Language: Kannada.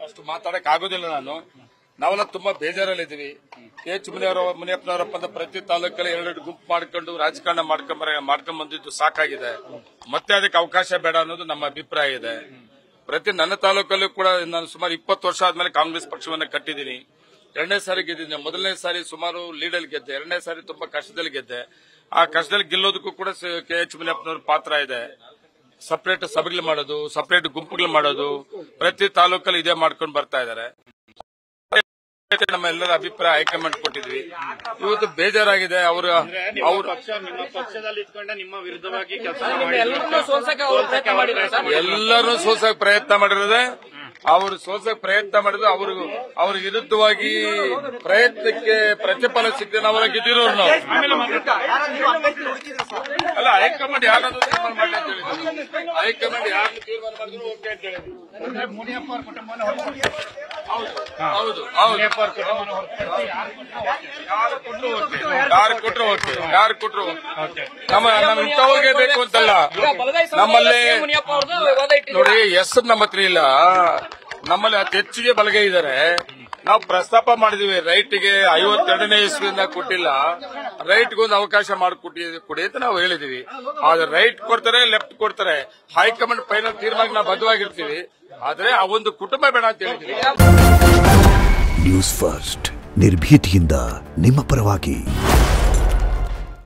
ಅಷ್ಟು ಮಾತಾಡಕ್ ಆಗೋದಿಲ್ಲ ನಾನು ನಾವೆಲ್ಲ ತುಂಬಾ ಬೇಜಾರಲ್ಲಿದ್ದೀವಿ ಕೆ ಎಚ್ ಮುನಿಯವರ ಮುನಿಯಪ್ಪನವರಪ್ಪ ಅಂತ ಪ್ರತಿ ತಾಲೂಕಲ್ಲಿ ಎರಡೆರಡು ಗುಂಪು ಮಾಡ್ಕೊಂಡು ರಾಜಕಾರಣ ಮಾಡ್ಕೊಂಡ್ ಮಾಡ್ಕೊಂಡ್ ಬಂದಿದ್ದು ಸಾಕಾಗಿದೆ ಮತ್ತೆ ಅದಕ್ಕೆ ಅವಕಾಶ ಬೇಡ ಅನ್ನೋದು ನಮ್ಮ ಅಭಿಪ್ರಾಯ ಇದೆ ಪ್ರತಿ ನನ್ನ ತಾಲೂಕಲ್ಲೂ ಕೂಡ ನಾನು ಸುಮಾರು ಇಪ್ಪತ್ತು ವರ್ಷ ಆದ್ಮೇಲೆ ಕಾಂಗ್ರೆಸ್ ಪಕ್ಷವನ್ನ ಕಟ್ಟಿದ್ದೀನಿ ಎರಡನೇ ಸಾರಿ ಗೆದ್ದಿದ್ದೆ ಮೊದಲನೇ ಸಾರಿ ಸುಮಾರು ಲೀಡಲ್ಲಿ ಗೆದ್ದೆ ಎರಡನೇ ಸಾರಿ ತುಂಬಾ ಕಷ್ಟದಲ್ಲಿ ಗೆದ್ದೆ ಆ ಕಷ್ಟದಲ್ಲಿ ಗೆಲ್ಲೋದಕ್ಕೂ ಕೂಡ ಕೆ ಎಚ್ ಮುನಿಯಪ್ಪನವ್ರ ಪಾತ್ರ ಇದೆ ಸಪರೇಟ್ ಸಭೆಗಳು ಮಾಡೋದು ಸಪರೇಟ್ ಗುಂಪುಗಳು ಮಾಡೋದು ಪ್ರತಿ ತಾಲೂಕಲ್ಲಿ ಇದೇ ಮಾಡ್ಕೊಂಡು ಬರ್ತಾ ಇದ್ದಾರೆ ನಮ್ಮ ಎಲ್ಲರ ಅಭಿಪ್ರಾಯ ಹೈಕಮಾಂಡ್ ಕೊಟ್ಟಿದ್ವಿ ಇವತ್ತು ಬೇಜಾರಾಗಿದೆ ಅವರು ನಿಮ್ಮ ಅವ್ರ ಪಕ್ಷ ನಿಮ್ಮ ಪಕ್ಷದಲ್ಲಿ ಇದ್ಕೊಂಡೆ ನಿಮ್ಮ ವಿರುದ್ಧವಾಗಿ ಕೆಲಸ ಎಲ್ಲರನ್ನೂ ಸೋಲ್ಸಕ್ಕೆ ಅವ್ರು ಪ್ರಯತ್ನ ಮಾಡಿದ್ರು ಸರ್ ಎಲ್ಲರೂ ಸೋಸಕ್ ಪ್ರಯತ್ನ ಮಾಡಿರೋದೆ ಅವರು ಸೋಸಕ್ ಪ್ರಯತ್ನ ಮಾಡಿದ್ರು ಅವರು ಅವ್ರ ವಿರುದ್ಧವಾಗಿ ಪ್ರಯತ್ನಕ್ಕೆ ಪ್ರತಿಫಲ ಸಿಗ್ತೇನೆ ಅವರ ಗೆದ್ದಿರೋರು ನಾವು ಅಲ್ಲ ಹೈಕಮಾಂಡ್ ಯಾರಾದ್ರೂ ತೀರ್ಮಾನ ಮಾಡಿ ಅಂತ ಹೇಳಿದ್ರು ಹೈಕಮಾಂಡ್ ಯಾರು ತೀರ್ಮಾನ ಮಾಡಿದ್ರು ಓಕೆ ಅಂತ ಹೇಳಿದ್ರು ಹೌದು ಹೌದು ಯಾರು ಕೊಟ್ರು ಓಕೆ ಯಾರು ಕೊಟ್ರು ಓಕೆ ಯಾರು ಕೊಟ್ರು ಓಕೆ ನಮ್ಮ ನಮ್ಮ ಇಂಥವ್ರಿಗೆ ಬೇಕು ಅಂತಲ್ಲ ಬಲಗೈ ನಮ್ಮಲ್ಲಿ ಮುನಿಯಪ್ಪ ಅವ್ರದ್ದು ವಾದ ಇಟ್ಟಿದ್ರು ನೋಡಿ ಹೆಸರು ನಮ್ಮ ಹತ್ರ ಇಲ್ಲ ನಮ್ಮಲ್ಲಿ ಅತಿ ಹೆಚ್ಚಿಗೆ ಬಲಗೈ ಇದ್ದಾರೆ ನಾವು ಪ್ರಸ್ತಾಪ ಮಾಡಿದೀವಿ ರೈಟ್ಗೆ ಐವತ್ತೆರಡನೇ ಇಸ್ವಿಯಿಂದ ಕೊಟ್ಟಿಲ್ಲ ರೈಟ್ಗೆ ಒಂದು ಅವಕಾಶ ಮಾಡಿಕೊಟ್ಟಿ ಕೊಡಿ ಅಂತ ನಾವು ಹೇಳಿದೀವಿ ಆದ್ರೆ ರೈಟ್ ಕೊಡ್ತಾರೆ ಲೆಫ್ಟ್ ಕೊಡ್ತಾರೆ ಹೈಕಮಾಂಡ್ ಫೈನಲ್ ತೀರ್ಮಾನ ನಾವು ಬದ್ಧವಾಗಿರ್ತೀವಿ ಆದ್ರೆ ಆ ಒಂದು ಕುಟುಂಬ ಬೇಡ ಅಂತ ಹೇಳಿದೀವಿ ನ್ಯೂಸ್ ಫಸ್ಟ್ ನಿರ್ಭೀತಿಯಿಂದ ನಿಮ್ಮ ಪರವಾಗಿ